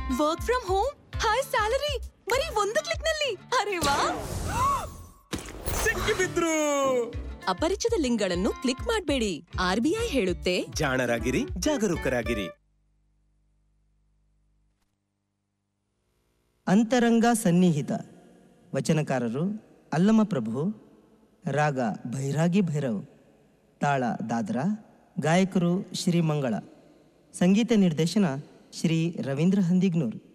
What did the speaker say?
work from home high salary ಬರೀ ಒಂದು click ನಲ್ಲಿ ಅರೆ ವಾ ಸಿಕ್ಕಿಬಿದ್ರು ಅಪರಿಚಿತ ಲಿಂಕ್ಗಳನ್ನು ಕ್ಲಿಕ್ ಮಾಡಬೇಡಿ ಆರ್ಬಿಐ ಹೇಳುತ್ತೆ ಜಾಣರಾಗಿರಿ ಜಾಗರೂಕರಾಗಿರಿ ಅಂತರಂಗ ಸನ್ನಿಹಿತ ವಚನಕಾರರು ಅಲ್ಲಮ ಪ್ರಭು ರಾಗ ಭೈರಾಗಿ ಭೈರವ್ ತಾಳ ದಾದ್ರಾ ಗಾಯಕರು ಶ್ರೀ ಮಂಗಳ ಸಂಗೀತ ನಿರ್ದೇಶನ ಶ್ರೀ ರವೀಂದ್ರ ಹಂದಿಗ್ನೂರ್